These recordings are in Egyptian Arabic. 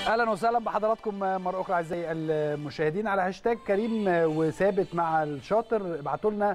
اهلا وسهلا بحضراتكم مره اخرى اعزائي المشاهدين على هاشتاج كريم وثابت مع الشاطر ابعتوا لنا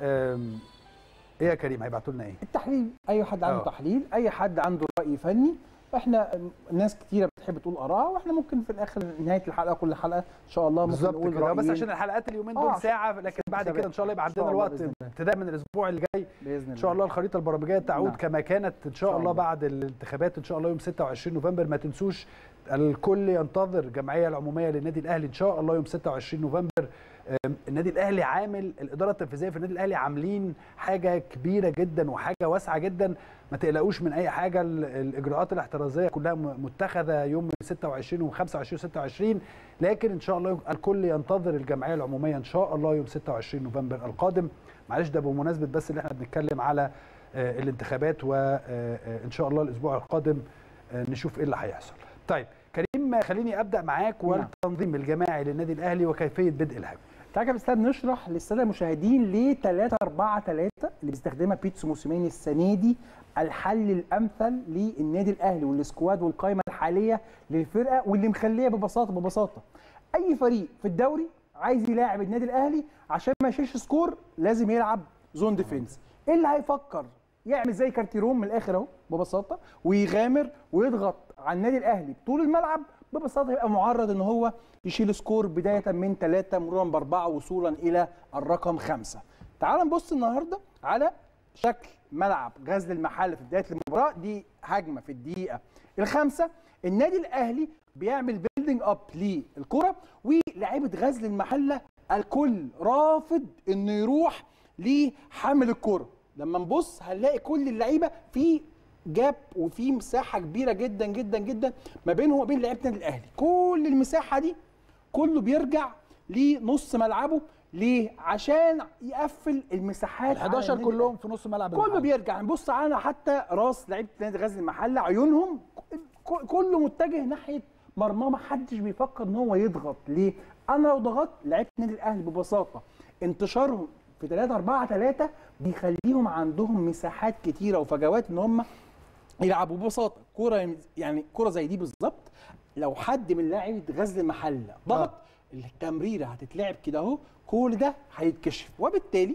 آم، ايه يا كريم هيبعتوا لنا ايه؟ التحليل اي حد عنده آه. تحليل اي حد عنده راي فني احنا ناس كتيره بتحب تقول اراء واحنا ممكن في الاخر نهايه الحلقه كل حلقه ان شاء الله ممكن بالظبط نقول كده بس رأيين عشان الحلقات اليومين آه، دول عشان- ساعه لكن بعد مسابقة. كده ان شاء الله يبقى إن شاء عندنا الله الوقت بإذن الله. ابتداء من الاسبوع اللي جاي باذن الله ان شاء الله الخريطه البرامجيه تعود نعم. كما كانت ان شاء الله الله. بعد الانتخابات ان شاء الله يوم 26 نوفمبر ما تنسوش الكل ينتظر الجمعيه العموميه للنادي الاهلي ان شاء الله يوم 26 نوفمبر أم، النادي الاهلي عامل الاداره التنفيذيه في النادي الاهلي عاملين حاجه كبيره جدا وحاجه واسعه جدا ما تقلقوش من اي حاجه ال- الاجراءات الاحترازيه كلها م- متخذه يوم 26 و25 26 لكن ان شاء الله الكل ينتظر الجمعيه العموميه ان شاء الله يوم 26 نوفمبر القادم معلش ده بمناسبه بس اللي احنا بنتكلم على آه، الانتخابات وان شاء الله الاسبوع القادم آه، نشوف ايه اللي هيحصل طيب كريم خليني ابدا معاك نعم. والتنظيم الجماعي للنادي الاهلي وكيفيه بدء الهجمه تعالى يا استاذ نشرح للساده المشاهدين ليه 3 4 3 اللي بيستخدمها بيتسو موسيماني السنه دي الحل الامثل للنادي الاهلي والسكواد والقائمه الحاليه للفرقه واللي مخليه ببساطه ببساطه اي فريق في الدوري عايز يلاعب النادي الاهلي عشان ما يشيلش سكور لازم يلعب زون ديفنس ايه اللي هيفكر يعمل زي كارتيرون من الاخر اهو ببساطه ويغامر ويضغط على النادي الاهلي طول الملعب ببساطه يبقى معرض ان هو يشيل سكور بدايه من ثلاثه مرورا باربعه وصولا الى الرقم خمسه. تعال نبص النهارده على شكل ملعب غزل المحله في بدايه المباراه دي هجمه في الدقيقه الخامسه النادي الاهلي بيعمل بيلدينج اب للكره ولاعيبه غزل المحله الكل رافض انه يروح لحامل الكره لما نبص هنلاقي كل اللعيبه في جاب وفي مساحه كبيره جدا جدا جدا ما بينه وما بين لعيبه النادي الاهلي كل المساحه دي كله بيرجع لنص ملعبه ليه عشان يقفل المساحات ال على 11 النادي كلهم في نص ملعب كله المحل. بيرجع نبص على حتى راس لعيبه نادي غزل المحله عيونهم ك- كله متجه ناحيه مرمى ما حدش بيفكر ان هو يضغط ليه انا لو ضغطت لعيبه النادي الاهلي ببساطه انتشارهم في 3 4 3 بيخليهم عندهم مساحات كتيره وفجوات ان هم يلعبوا ببساطه كوره يعني كوره زي دي بالظبط لو حد من لاعيبه غزل المحله ضغط التمريره هتتلعب كده اهو كل ده هيتكشف وبالتالي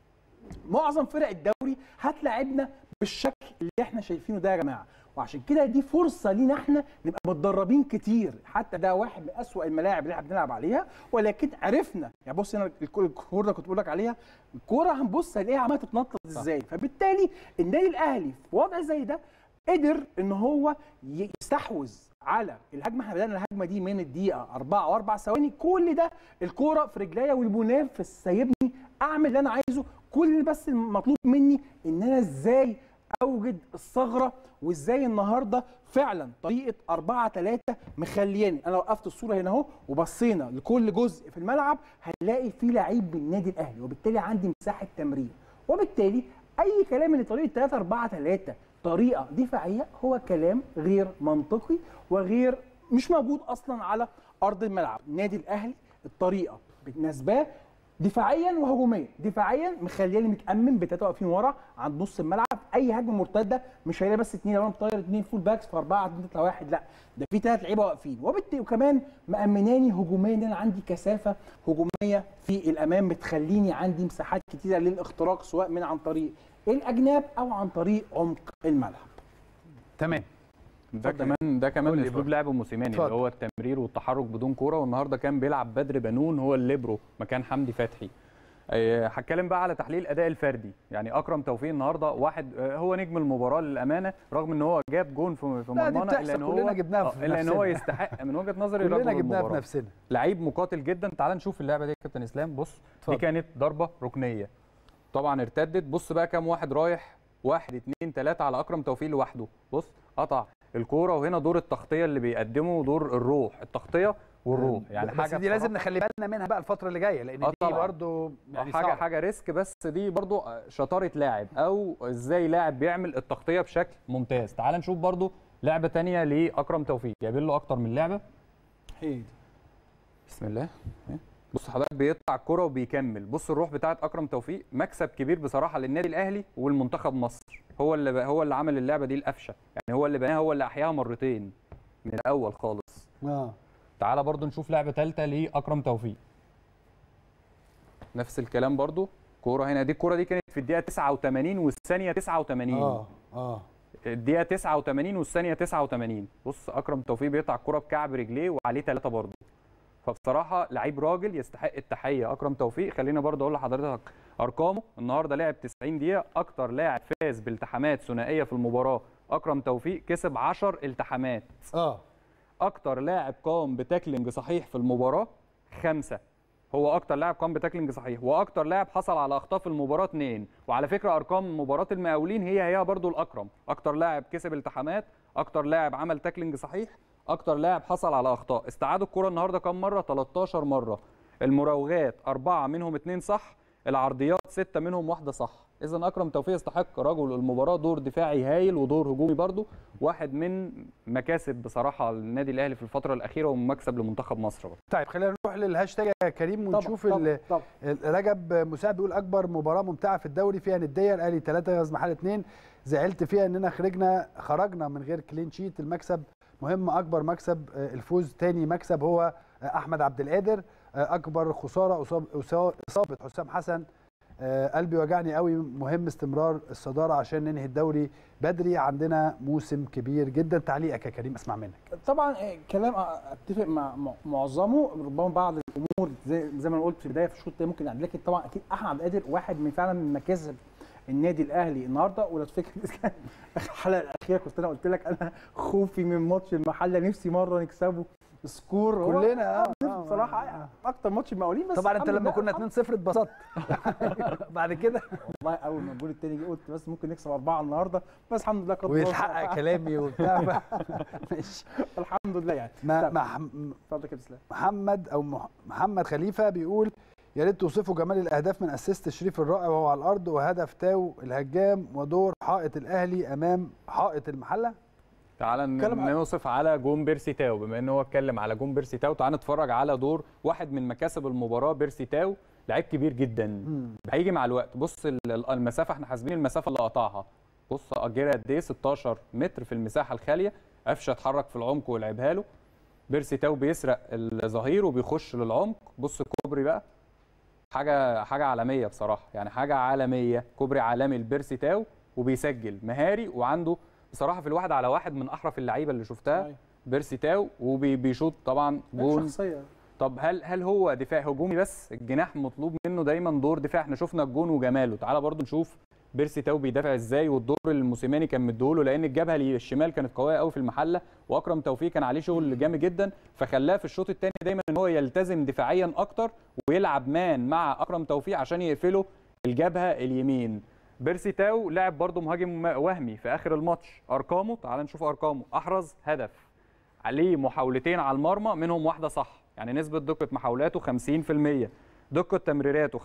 معظم فرق الدوري هتلاعبنا بالشكل اللي احنا شايفينه ده يا جماعه وعشان كده دي فرصه لينا احنا نبقى متدربين كتير حتى ده واحد من اسوأ الملاعب اللي احنا بنلعب عليها ولكن عرفنا يعني بص هنا الك- الكوره اللي كنت بقول لك عليها الكوره هنبص هنلاقيها عماله تتنطط ازاي فبالتالي النادي الاهلي في وضع زي ده قدر ان هو يستحوذ على الهجمه احنا بدانا الهجمه دي من الدقيقه 4 واربع ثواني كل ده الكوره في رجليا والمنافس سايبني اعمل اللي انا عايزه كل اللي بس المطلوب مني ان انا ازاي اوجد الثغره وازاي النهارده فعلا طريقه 4 3 مخلياني انا وقفت الصوره هنا اهو وبصينا لكل جزء في الملعب هنلاقي في لعيب من النادي الاهلي وبالتالي عندي مساحه تمرير وبالتالي اي كلام ان طريقه 3 4 3 طريقه دفاعيه هو كلام غير منطقي وغير مش موجود اصلا على ارض الملعب النادي الاهلي الطريقه بالنسبه دفاعيا وهجوميا دفاعيا مخليني متامن بتلاته واقفين ورا عند نص الملعب اي هجمه مرتده مش هيلاقي بس اثنين لو انا مطير اثنين فول باكس في اربعه اتنين تطلع واحد لا ده في ثلاث لعيبه واقفين وبالتالي وكمان مامناني هجوميا ان انا عندي كثافه هجوميه في الامام بتخليني عندي مساحات كتيره للاختراق سواء من عن طريق الاجناب او عن طريق عمق الملعب تمام ده اتفضل. كمان ده كمان قول لي اسلوب بقى. لعب موسيماني اتفضل. اللي هو التمرير والتحرك بدون كوره والنهارده كان بيلعب بدر بنون هو الليبرو مكان حمدي فتحي آه، هتكلم بقى على تحليل الاداء الفردي يعني اكرم توفيق النهارده واحد آه، هو نجم المباراه للامانه رغم ان هو جاب جون في في لا، دي مرمانا بتحصل، الا ان هو كلنا جبناها في آه، الا ان هو نفسنا. يستحق من وجهه نظري كلنا رجل جبناها المباراه بنفسنا لعيب مقاتل جدا تعال نشوف اللعبه دي يا كابتن اسلام بص اتفضل. دي كانت ضربه ركنيه طبعا ارتدت بص بقى كام واحد رايح واحد اتنين تلاته على اكرم توفيق لوحده بص قطع الكوره وهنا دور التغطيه اللي بيقدمه دور الروح التغطيه والروح يعني بس حاجه دي لازم بصراحة- نخلي بالنا منها بقى الفتره اللي جايه لان آه دي طبعاً. برضو يعني حاجه صعب. حاجه ريسك بس دي برضو شطاره لاعب او ازاي لاعب بيعمل التغطيه بشكل ممتاز تعال نشوف برضو لعبه تانية لاكرم توفيق جايبين له اكتر من لعبه هي دي بسم الله بص حضرتك بيقطع الكرة وبيكمل بص الروح بتاعت اكرم توفيق مكسب كبير بصراحه للنادي الاهلي والمنتخب مصر هو اللي هو اللي عمل اللعبه دي القفشه يعني هو اللي بناها هو اللي احياها مرتين من الاول خالص اه تعالى برضو نشوف لعبه ثالثه لاكرم توفيق نفس الكلام برضو كوره هنا دي الكوره دي كانت في الدقيقه 89 والثانيه 89 اه اه الدقيقه 89 والثانيه 89 بص اكرم توفيق بيقطع الكوره بكعب رجليه وعليه ثلاثه برضه فبصراحه لعيب راجل يستحق التحيه اكرم توفيق خلينا برضه اقول لحضرتك ارقامه النهارده لعب 90 دقيقه اكتر لاعب فاز بالتحامات ثنائيه في المباراه اكرم توفيق كسب 10 التحامات اه اكتر لاعب قام بتاكلينج صحيح في المباراه خمسه هو اكتر لاعب قام بتاكلينج صحيح واكتر لاعب حصل على اخطاء في المباراه اثنين وعلى فكره ارقام مباراه المقاولين هي هي برضو الاكرم اكتر لاعب كسب التحامات اكتر لاعب عمل تاكلينج صحيح اكتر لاعب حصل على اخطاء استعادوا الكره النهارده كام مره 13 مره المراوغات أربعة منهم اتنين صح العرضيات ستة منهم واحدة صح إذا أكرم توفيق يستحق رجل المباراة دور دفاعي هايل ودور هجومي برضو واحد من مكاسب بصراحة النادي الأهلي في الفترة الأخيرة ومكسب لمنتخب مصر برضو. طيب خلينا نروح للهاشتاج يا كريم طبعا ونشوف طبعا ال- طبعا ال- رجب مساعد بيقول اكبر مباراه ممتعه في الدوري فيها نديه الاهلي 3 غاز محل 2 زعلت فيها اننا خرجنا خرجنا من غير كلين شيت المكسب مهم اكبر مكسب آه، الفوز تاني مكسب هو آه، احمد عبد القادر آه، اكبر خساره أصاب- أصا- اصابه حسام حسن آه، قلبي وجعني قوي مهم استمرار الصداره عشان ننهي الدوري بدري عندنا موسم كبير جدا تعليقك يا كريم اسمع منك طبعا آه، كلام آه، اتفق مع مع- معظمه ربما بعض الامور زي زي ما أنا قلت في البدايه في الشوط الثاني ممكن نعدل لكن طبعا اكيد احمد عبد القادر واحد من فعلا من مكاسب النادي الاهلي النهارده ولو تفتكر الحلقه الاخيره كنت انا قلت لك انا خوفي من ماتش المحله نفسي مره نكسبه سكور هو- كلنا آه، آه، آه، بصراحه آه. اكتر ماتش المقاولين بس طبعا انت الحمد لما لله- كنا 2-0 اتبسطت بعد كده والله اول ما الجول الثاني جه قلت بس ممكن نكسب اربعه النهارده بس الحمد لله قدر الله ويتحقق كلامي وبتاع ماشي الحمد لله يعني ما طب، مع اتفضل يا اسلام محمد او مح- محمد خليفه بيقول يا ريت توصفوا جمال الاهداف من اسيست شريف الرائع وهو على الارض وهدف تاو الهجام ودور حائط الاهلي امام حائط المحله تعالى ن- اتكلم على- نوصف على جون بيرسي تاو بما ان هو اتكلم على جون بيرسي تاو تعالى نتفرج على دور واحد من مكاسب المباراه بيرسي تاو لعيب كبير جدا هيجي مع الوقت بص ال- ال- المسافه احنا حاسبين المسافه اللي قطعها بص اجري قد ايه 16 متر في المساحه الخاليه قفشه اتحرك في العمق ولعبها له بيرسي تاو بيسرق الظهير وبيخش للعمق بص الكوبري بقى حاجه حاجه عالميه بصراحه يعني حاجه عالميه كوبري عالمي لبيرسي تاو وبيسجل مهاري وعنده بصراحه في الواحد على واحد من احرف اللعيبه اللي شفتها صحيح. بيرسي تاو وبيشوط طبعا جون شخصيه طب هل هل هو دفاع هجومي بس الجناح مطلوب منه دايما دور دفاع احنا شفنا الجون وجماله تعالى برضو نشوف بيرسي تاو بيدافع ازاي والدور اللي الموسيماني كان مديهوله لان الجبهه اللي الشمال كانت قويه قوي في المحله واكرم توفيق كان عليه شغل جامد جدا فخلاه في الشوط الثاني دايما ان هو يلتزم دفاعيا اكتر ويلعب مان مع اكرم توفيق عشان يقفله الجبهه اليمين بيرسي تاو لعب برضو مهاجم وهمي في اخر الماتش ارقامه تعال نشوف ارقامه احرز هدف عليه محاولتين على المرمى منهم واحده صح يعني نسبه دقه محاولاته 50% دقه تمريراته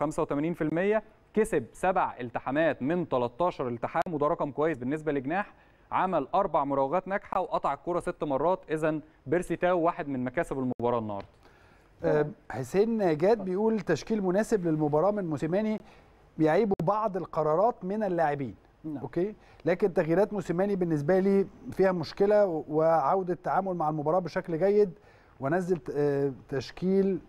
85% كسب سبع التحامات من 13 التحام وده رقم كويس بالنسبه لجناح عمل اربع مراوغات ناجحه وقطع الكره ست مرات اذا بيرسي تاو واحد من مكاسب المباراه النهارده آه، حسين جاد بيقول تشكيل مناسب للمباراه من موسيماني بيعيبوا بعض القرارات من اللاعبين نعم. اوكي لكن تغييرات موسيماني بالنسبه لي فيها مشكله و- وعوده التعامل مع المباراه بشكل جيد ونزل آه، تشكيل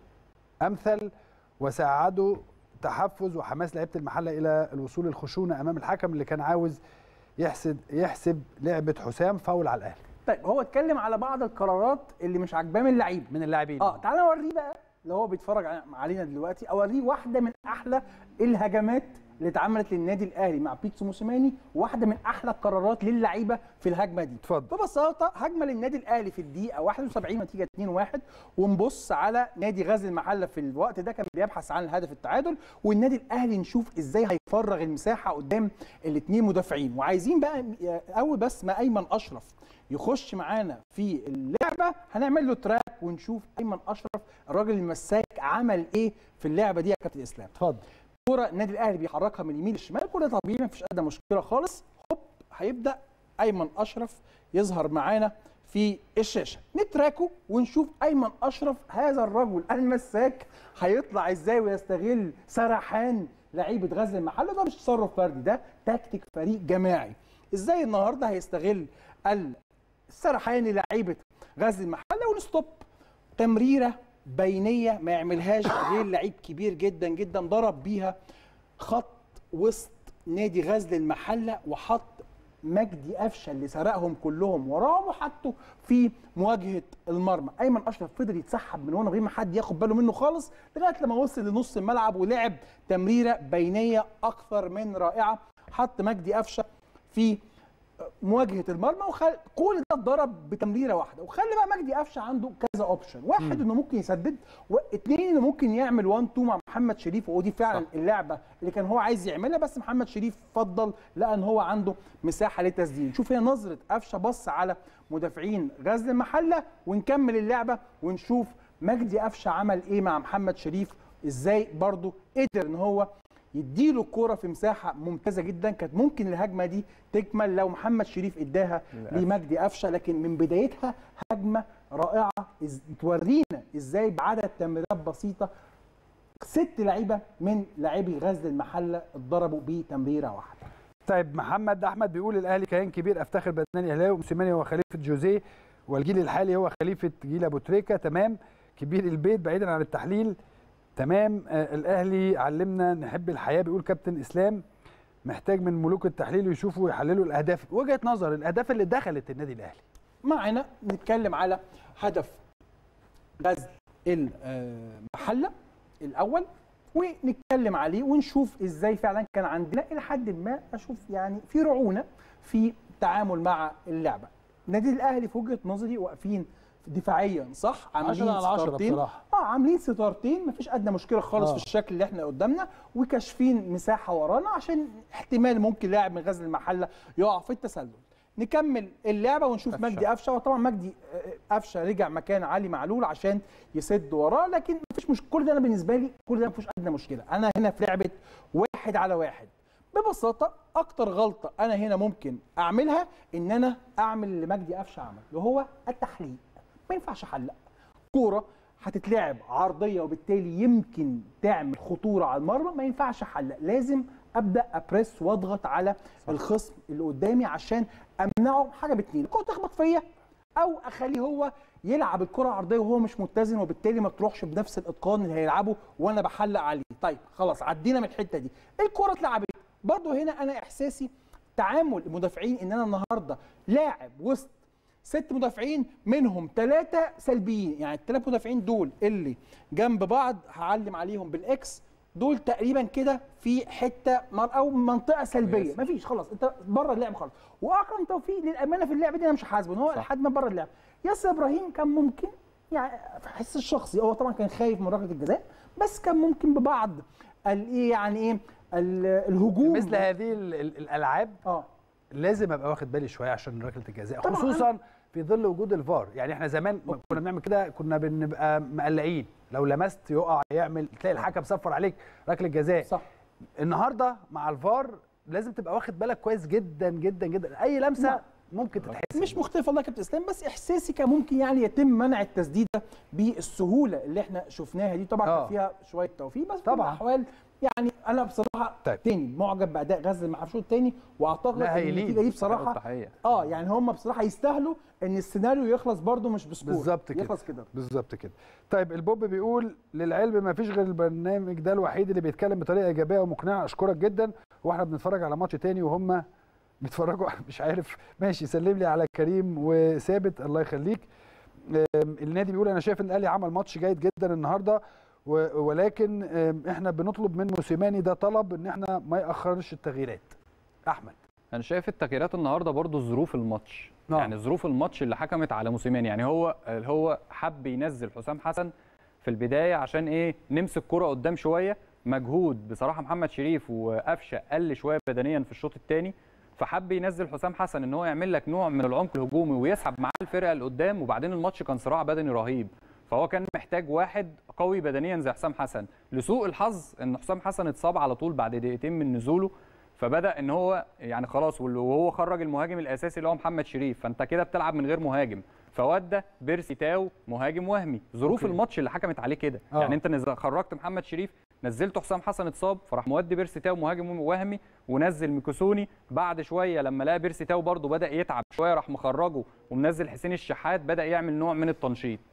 امثل وساعده تحفز وحماس لعيبه المحله الى الوصول الخشونه امام الحكم اللي كان عاوز يحسب يحسب لعبه حسام فاول على الاهلي طيب هو اتكلم على بعض القرارات اللي مش عاجباه من اللعيب من اللاعبين اه تعالى اوريه بقى اللي هو بيتفرج ع- علينا دلوقتي اوريه واحده من احلى الهجمات اللي اتعملت للنادي الاهلي مع بيتسو موسيماني واحده من احلى القرارات للعيبه في الهجمه دي اتفضل. ببساطه هجمه للنادي الاهلي في الدقيقه 71 نتيجه 2-1 ونبص على نادي غزل المحله في الوقت ده كان بيبحث عن الهدف التعادل والنادي الاهلي نشوف ازاي هيفرغ المساحه قدام الاثنين مدافعين وعايزين بقى اول بس ما ايمن اشرف يخش معانا في اللعبه هنعمل له تراك ونشوف ايمن اشرف الراجل المساك عمل ايه في اللعبه دي يا كابتن اسلام اتفضل كوره النادي الاهلي بيحركها من اليمين للشمال كوره طبيعي مفيش ادنى مشكله خالص هوب هيبدا ايمن اشرف يظهر معانا في الشاشه نتراكه ونشوف ايمن اشرف هذا الرجل المساك هيطلع ازاي ويستغل سرحان لعيبه غزل المحله ده مش تصرف فردي ده تكتيك فريق جماعي ازاي النهارده هيستغل السرحان لعيبه غزل المحله ونستوب تمريره بينيه ما يعملهاش غير لعيب كبير جدا جدا ضرب بيها خط وسط نادي غزل المحله وحط مجدي قفشه اللي سرقهم كلهم وراهم وحطه في مواجهه المرمى ايمن اشرف فضل يتسحب من هنا من غير ما حد ياخد باله منه خالص لغايه لما وصل لنص الملعب ولعب تمريره بينيه اكثر من رائعه حط مجدي قفشه في مواجهه المرمى وخل... كل ده اتضرب بتمريره واحده وخلي بقى مجدي قفشه عنده كذا اوبشن واحد انه ممكن يسدد واثنين انه ممكن يعمل 1 2 مع محمد شريف ودي فعلا صح. اللعبه اللي كان هو عايز يعملها بس محمد شريف فضل لقى ان هو عنده مساحه للتسديد شوف هي نظره قفشه بص على مدافعين غزل المحله ونكمل اللعبه ونشوف مجدي قفشه عمل ايه مع محمد شريف ازاي برضه قدر ان هو يديله الكوره في مساحه ممتازه جدا كانت ممكن الهجمه دي تكمل لو محمد شريف اداها للأسف. لمجدي قفشه لكن من بدايتها هجمه رائعه إز- تورينا ازاي بعدد تمريرات بسيطه ست لعيبه من لاعبي غزل المحله اتضربوا بتمريره واحده طيب محمد احمد بيقول الاهلي كيان كبير افتخر بانني اهلاوي وموسيماني هو خليفه جوزيه والجيل الحالي هو خليفه جيل ابو تريكه تمام كبير البيت بعيدا عن التحليل تمام آه الاهلي علمنا نحب الحياه بيقول كابتن اسلام محتاج من ملوك التحليل يشوفوا ويحللوا الاهداف وجهه نظر الاهداف اللي دخلت النادي الاهلي معنا نتكلم على هدف غزل المحله الاول ونتكلم عليه ونشوف ازاي فعلا كان عندنا الى حد ما اشوف يعني في رعونه في التعامل مع اللعبه النادي الاهلي في وجهه نظري واقفين دفاعيا صح عاملين 10 على 10 ستارتين. بصراحة. اه عاملين ستارتين مفيش ادنى مشكله خالص آه. في الشكل اللي احنا قدامنا وكاشفين مساحه ورانا عشان احتمال ممكن لاعب من غزل المحله يقع في التسلل نكمل اللعبه ونشوف قفشة. مجدي قفشه وطبعا مجدي آه، قفشه رجع مكان علي معلول عشان يسد وراه لكن مفيش مش كل ده انا بالنسبه لي كل ده مفيش ادنى مشكله انا هنا في لعبه واحد على واحد ببساطه اكتر غلطه انا هنا ممكن اعملها ان انا اعمل اللي مجدي قفشه عمل اللي هو التحليق ما ينفعش احلق كوره هتتلعب عرضيه وبالتالي يمكن تعمل خطوره على المرمى ما ينفعش احلق لازم ابدا ابريس واضغط على صح. الخصم اللي قدامي عشان امنعه حاجه باتنين الكوره تخبط فيا او اخليه هو يلعب الكره عرضيه وهو مش متزن وبالتالي ما تروحش بنفس الاتقان اللي هيلعبه وانا بحلق عليه طيب خلاص عدينا من الحته دي الكره اتلعبت برضه هنا انا احساسي تعامل المدافعين ان انا النهارده لاعب وسط ست مدافعين منهم ثلاثة سلبيين يعني الثلاث مدافعين دول اللي جنب بعض هعلم عليهم بالاكس دول تقريبا كده في حته مر- او منطقه سلبيه ياسر. مفيش خلاص انت بره اللعب خالص واكرم توفيق للامانه في اللعبه دي انا مش حاسبه ان هو صح. لحد ما بره اللعب ياسر ابراهيم كان ممكن يعني في حس الشخصي هو طبعا كان خايف من ركله الجزاء بس كان ممكن ببعض الايه يعني ايه ال- الهجوم مثل هذه ال- ال- الالعاب اه لازم ابقى واخد بالي شويه عشان ركله الجزاء طبعاً. خصوصا في ظل وجود الفار يعني احنا زمان ما كنا بنعمل كده كنا بنبقى مقلقين لو لمست يقع يعمل تلاقي الحكم صفر عليك ركله جزاء صح النهارده مع الفار لازم تبقى واخد بالك كويس جدا جدا جدا اي لمسه نعم. ممكن تتحسب مش مختلف والله يا كابتن اسلام بس احساسي كان ممكن يعني يتم منع التسديده بالسهوله اللي احنا شفناها دي طبعا آه. كان فيها شويه توفيق بس في طبعاً. الاحوال يعني انا بصراحه طيب. تاني معجب باداء غزل مع الشوط الثاني واعتقد لا، ان هايلين. النتيجه دي بصراحه التحية. اه يعني هم بصراحه يستاهلوا ان السيناريو يخلص برده مش بسكور بالظبط كده يخلص كده بالظبط كده طيب البوب بيقول للعلم ما فيش غير البرنامج ده الوحيد اللي بيتكلم بطريقه ايجابيه ومقنعه اشكرك جدا واحنا بنتفرج على ماتش تاني وهم بيتفرجوا مش عارف ماشي سلم لي على كريم وثابت الله يخليك أم، النادي بيقول انا شايف ان الاهلي عمل ماتش جيد جدا النهارده و- ولكن أم، احنا بنطلب من موسيماني ده طلب ان احنا ما ياخرش التغييرات احمد انا شايف التغييرات النهارده برضو ظروف الماتش آه. يعني ظروف الماتش اللي حكمت على موسيماني يعني هو هو حب ينزل حسام حسن في البدايه عشان ايه نمسك كرة قدام شويه مجهود بصراحه محمد شريف وقفشه قل شويه بدنيا في الشوط الثاني فحب ينزل حسام حسن ان هو يعمل لك نوع من العمق الهجومي ويسحب معاه الفرقه اللي قدام وبعدين الماتش كان صراع بدني رهيب فهو كان محتاج واحد قوي بدنيا زي حسام حسن لسوء الحظ ان حسام حسن اتصاب على طول بعد دقيقتين من نزوله فبدا ان هو يعني خلاص وهو خرج المهاجم الاساسي اللي هو محمد شريف فانت كده بتلعب من غير مهاجم فودى بيرسي تاو مهاجم وهمي ظروف أوكي. الماتش اللي حكمت عليه كده آه. يعني انت نز- خرجت محمد شريف نزلت حسام حسن اتصاب فراح مودي بيرسي تاو مهاجم وهمي ونزل ميكوسوني بعد شويه لما لقى بيرسي تاو برده بدا يتعب شويه راح مخرجه ومنزل حسين الشحات بدا يعمل نوع من التنشيط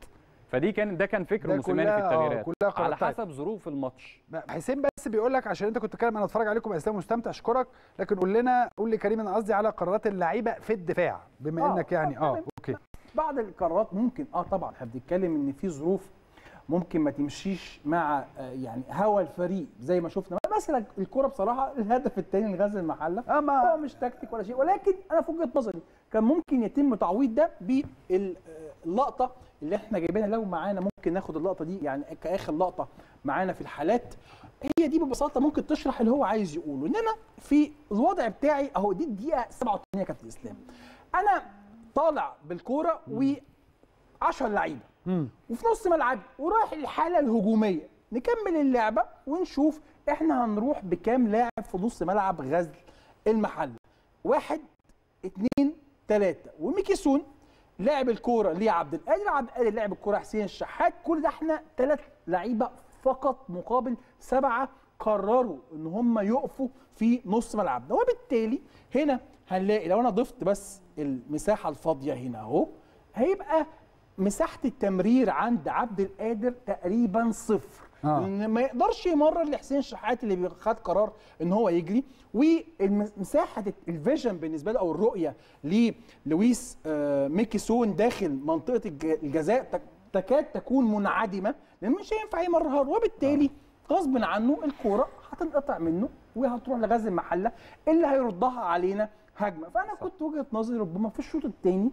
فدي كان ده كان فكر ده موسيماني في كلها- آه، التغييرات كلها قرارات. على طيب. حسب ظروف الماتش حسين بس بيقول لك عشان انت كنت بتتكلم انا اتفرج عليكم يا اسلام مستمتع اشكرك لكن قول لنا قول لي كريم انا قصدي على قرارات اللعيبه في الدفاع بما آه، انك يعني آه، اه تمام. اوكي بعض القرارات ممكن اه طبعا احنا بنتكلم ان في ظروف ممكن ما تمشيش مع آه، يعني هوى الفريق زي ما شفنا مثلا الكوره بصراحه الهدف الثاني لغزل المحله اما هو مش تكتيك ولا شيء ولكن انا في وجهه نظري كان ممكن يتم تعويض ده باللقطه اللي احنا جايبينها لو معانا ممكن ناخد اللقطه دي يعني كاخر لقطه معانا في الحالات هي دي ببساطه ممكن تشرح اللي هو عايز يقوله ان انا في الوضع بتاعي اهو دي الدقيقه 87 يا كابتن اسلام انا طالع بالكوره و10 لعيبه مم. وفي نص ملعب ورايح الحاله الهجوميه نكمل اللعبه ونشوف احنا هنروح بكام لاعب في نص ملعب غزل المحله واحد اتنين تلاته وميكيسون لاعب الكوره ليه عبد القادر عبد القادر لاعب الكوره حسين الشحات كل ده احنا ثلاث لعيبه فقط مقابل سبعه قرروا ان هم يقفوا في نص ملعبنا وبالتالي هنا هنلاقي لو انا ضفت بس المساحه الفاضيه هنا اهو هيبقى مساحه التمرير عند عبد القادر تقريبا صفر آه. لان ما يقدرش يمرر لحسين الشحات اللي خد قرار ان هو يجري ومساحه الفيجن بالنسبه له او الرؤيه للويس آه، ميكيسون داخل منطقه الج- الجزاء تك- تكاد تكون منعدمه لان مش هينفع يمررها له، وبالتالي غصب عنه الكوره هتنقطع منه وهتروح لغزل المحله اللي هيردها علينا هجمه فانا كنت وجهه نظري ربما في الشوط الثاني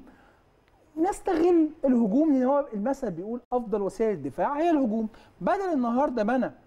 نستغل الهجوم لان هو المثل بيقول افضل وسائل الدفاع هي الهجوم بدل النهارده ما انا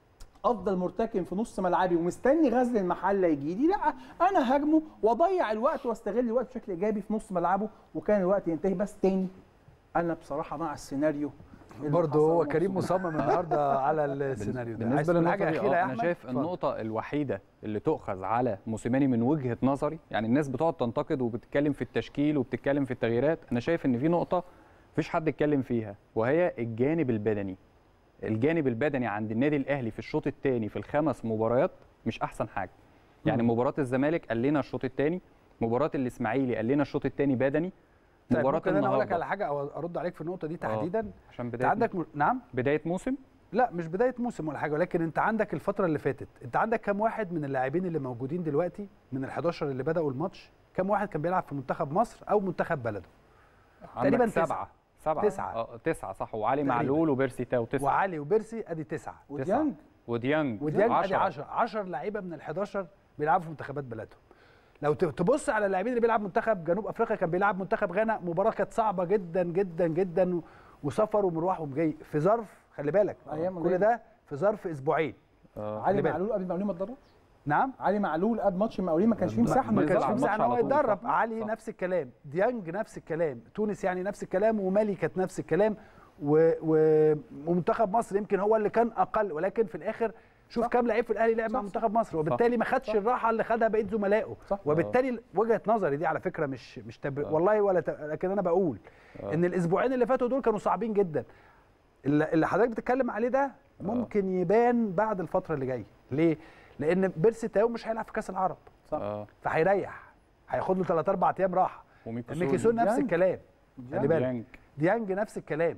افضل مرتكن في نص ملعبي ومستني غزل المحله يجي لي لا انا هاجمه واضيع الوقت واستغل الوقت بشكل ايجابي في نص ملعبه وكان الوقت ينتهي بس تاني انا بصراحه مع السيناريو اللي برضه حصل هو مبسوط. كريم مصمم النهارده على السيناريو ده عايز بالنسبه تقول للنقطه حاجه دي اخيره يا آه، انا احمد شايف اتفضل. النقطه الوحيده اللي تؤخذ على موسيماني من وجهه نظري يعني الناس بتقعد تنتقد وبتتكلم في التشكيل وبتتكلم في التغييرات انا شايف ان في نقطه مفيش حد اتكلم فيها وهي الجانب البدني الجانب البدني عند النادي الاهلي في الشوط الثاني في الخمس مباريات مش احسن حاجه يعني مباراه الزمالك قال لنا الشوط الثاني مباراه الاسماعيلي قال لنا الشوط الثاني بدني طيب مباراه ممكن انا اقول لك على النهارده حاجه او ارد عليك في النقطه دي تحديدا عشان انت بدايه عندك م... نعم بدايه موسم لا مش بدايه موسم ولا حاجه ولكن انت عندك الفتره اللي فاتت انت عندك كام واحد من اللاعبين اللي موجودين دلوقتي من ال11 اللي بداوا الماتش كام واحد كان بيلعب في منتخب مصر او منتخب بلده عندك تقريباً تسعة. سبعه سبعه تسعة. اه تسعه صح وعلي تقريباً. معلول وبيرسي تاو تسعه وعلي وبيرسي ادي تسعه وديانج وديانج وديانج ادي عشرة. 10 10 لعيبه من ال11 بيلعبوا في منتخبات بلادهم لو ت- تبص على اللاعبين اللي بيلعب منتخب جنوب افريقيا كان بيلعب منتخب غانا مباراه كانت صعبه جدا جدا جدا و- وسفر ومروح وجاي في ظرف خلي بالك أيام كل قليلة. ده في ظرف اسبوعين آه. علي بالك. معلول قبل المقاولين ما اتدربش نعم علي معلول قبل ماتش المقاولين ما كانش فيه مساحه ما نزل كانش على في مساحه ان الماتش هو على طول، يتدرب صح. علي صح. نفس الكلام ديانج نفس الكلام تونس يعني نفس الكلام ومالي كانت نفس الكلام و... و... ومنتخب مصر يمكن هو اللي كان اقل ولكن في الاخر شوف كام لعيب في الاهلي لعب مع صح. منتخب مصر وبالتالي ما خدش الراحه اللي خدها بقيه زملائه صح. وبالتالي وجهه نظري دي على فكره مش مش تب... والله ولا ت... لكن انا بقول ان الاسبوعين اللي فاتوا دول كانوا صعبين جدا اللي اللي حضرتك بتتكلم عليه ده ممكن يبان بعد الفتره اللي جايه ليه لان بيرسي تاو مش هيلعب في كاس العرب اه فهيريح هياخد له 3 4 ايام راحه وميكيسون ميكيسون نفس ديانج. الكلام خلي بالك ديانج. ديانج نفس الكلام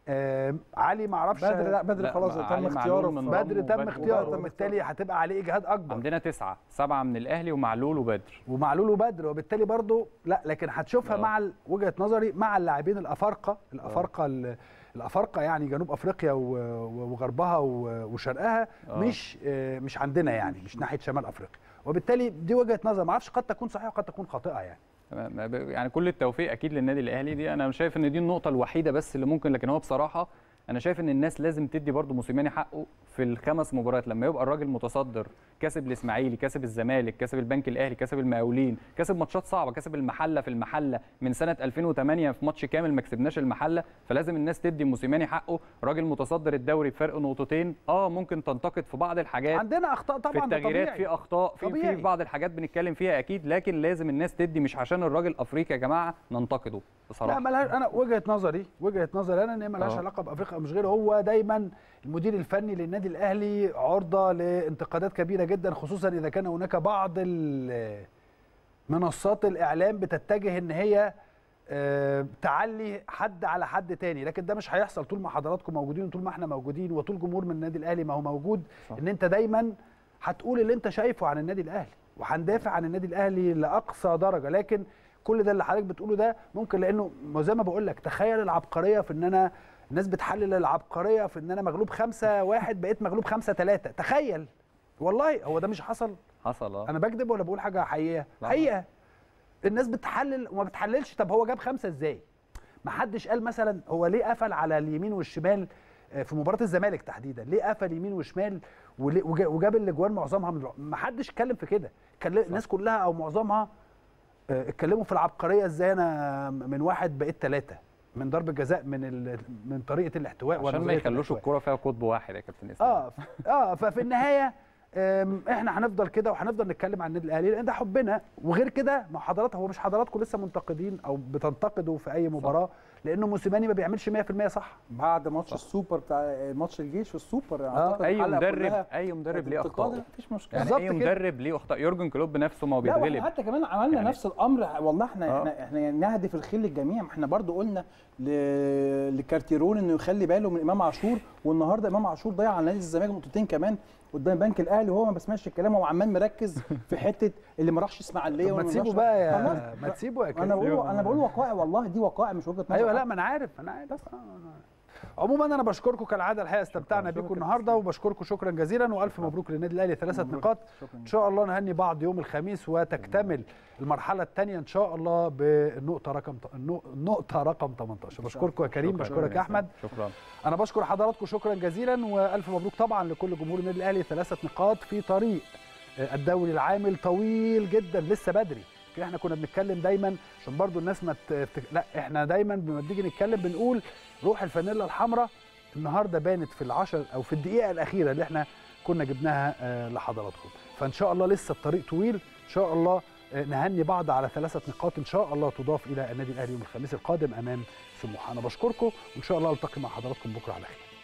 آم، علي ما اعرفش بدر لا بدر لا، خلاص مع تم علي اختياره معلول من في- رمضان. بدر تم وبدر- اختياره وبدر تم وبالتالي هتبقى عليه اجهاد اكبر عندنا تسعه سبعه من الاهلي ومعلول وبدر ومعلول وبدر وبالتالي برضو لا لكن هتشوفها آه. مع ال- وجهه نظري مع اللاعبين الافارقه الافارقه ال- الافارقه يعني جنوب افريقيا و- و- وغربها و- وشرقها آه. مش آه، مش عندنا يعني مش ناحيه شمال افريقيا وبالتالي دي وجهه نظر ما اعرفش قد تكون صحيحه وقد تكون خاطئه يعني ما- ب- يعني كل التوفيق اكيد للنادي الاهلي دي انا شايف ان دي النقطه الوحيده بس اللي ممكن لكن هو بصراحه انا شايف ان الناس لازم تدي برضو موسيماني حقه في الخمس مباريات لما يبقى الراجل متصدر كسب الاسماعيلي كسب الزمالك كسب البنك الاهلي كسب المقاولين كسب ماتشات صعبه كسب المحله في المحله من سنه 2008 في ماتش كامل ما كسبناش المحله فلازم الناس تدي موسيماني حقه راجل متصدر الدوري بفرق نقطتين اه ممكن تنتقد في بعض الحاجات عندنا اخطاء في طبعا ده التغييرات طبيعي. في اخطاء في طبيعي. في بعض الحاجات بنتكلم فيها اكيد لكن لازم الناس تدي مش عشان الراجل افريقي يا جماعه ننتقده لا بصراحه ملهاش انا وجهه نظري وجهه نظري انا ان هي ملهاش آه. علاقه بافريقيا مش غير هو دايما المدير الفني للنادي الاهلي عرضه لانتقادات كبيره جدا خصوصا اذا كان هناك بعض ال- منصات الاعلام بتتجه ان هي آه، تعلي حد على حد تاني لكن ده مش هيحصل طول ما حضراتكم موجودين وطول ما احنا موجودين وطول جمهور من النادي الاهلي ما هو موجود صح. ان انت دايما هتقول اللي انت شايفه عن النادي الاهلي وهندافع عن النادي الاهلي لاقصى درجه لكن كل ده اللي حضرتك بتقوله ده ممكن لانه ما زي ما بقول لك تخيل العبقريه في ان انا الناس بتحلل العبقريه في ان انا مغلوب خمسة واحد بقيت مغلوب خمسة ثلاثة تخيل والله هو ده مش حصل حصل اه انا بكذب ولا بقول حاجه حقيقيه لا. حقيقه الناس بتحلل وما بتحللش طب هو جاب خمسه ازاي ما حدش قال مثلا هو ليه قفل على اليمين والشمال آه، في مباراه الزمالك تحديدا ليه قفل يمين وشمال وليه- وجا- وجاب الاجوان معظمها من ما حدش اتكلم في كده كان الناس كلها او معظمها آه، اتكلموا في العبقريه ازاي انا من واحد بقيت ثلاثه من ضرب الجزاء من ال... من طريقه الاحتواء عشان ما ونظرية يخلوش الاحتواء. الكوره فيها قطب واحد يا كابتن اسلام اه ف- اه ففي النهايه آم، احنا هنفضل كده وهنفضل نتكلم عن النادي الاهلي لان ده حبنا وغير كده ما حضرات هو مش حضراتكم لسه منتقدين او بتنتقدوا في اي مباراه لانه موسيماني ما بيعملش 100% صح بعد ماتش السوبر بتاع ماتش الجيش في السوبر اعتقد اي الحلقة مدرب كلها اي مدرب ليه انتقاد، اخطاء مفيش مشكله يعني بالظبط اي كده. مدرب ليه اخطاء يورجن كلوب نفسه ما هو لا بيتغلب واحنا حتى كمان عملنا يعني- نفس الامر والله احنا آه. احنا احنا نهدف الخير للجميع ما احنا برضو قلنا ل... لكارتيرون انه يخلي باله من امام عاشور والنهارده امام عاشور ضيع على نادي الزمالك نقطتين كمان قدام البنك الاهلي وهو ما بسمعش الكلام هو عمال مركز في حته اللي ما راحش اسماعيليه طب ما واللي تسيبه راحش- بقى يا خلاص. ما تسيبه يا انا كريم بقول انا بقول وقائع والله دي وقائع مش وجهه نظر ايوه لا حد. ما انا عارف انا عارف آه، آه. عموما انا بشكركم كالعاده الحقيقه استمتعنا شكراً بيكم كابتن النهارده إسلام. وبشكركم شكرا جزيلا والف مبروك للنادي الاهلي ثلاثه مبروك. نقاط شكراً. ان شاء الله نهني بعض يوم الخميس وتكتمل المرحله الثانيه ان شاء الله بالنقطه رقم النقطه رقم 18 بشكركم يا كريم شكراً بشكرك يا احمد شكرا انا بشكر حضراتكم شكرا جزيلا والف مبروك طبعا لكل جمهور النادي الاهلي ثلاثه نقاط في طريق الدوري العامل طويل جدا لسه بدري كده احنا كنا بنتكلم دايما عشان برضو الناس ما ت... ت- لا احنا دايما لما بنيجي نتكلم بنقول روح الفانيلا الحمراء النهارده بانت في العشر او في الدقيقه الاخيره اللي احنا كنا جبناها آه، لحضراتكم فان شاء الله لسه الطريق طويل ان شاء الله آه، نهني بعض على ثلاثه نقاط ان شاء الله تضاف الى النادي الاهلي يوم الخميس القادم امام سموحه انا بشكركم وان شاء الله التقي مع حضراتكم بكره على خير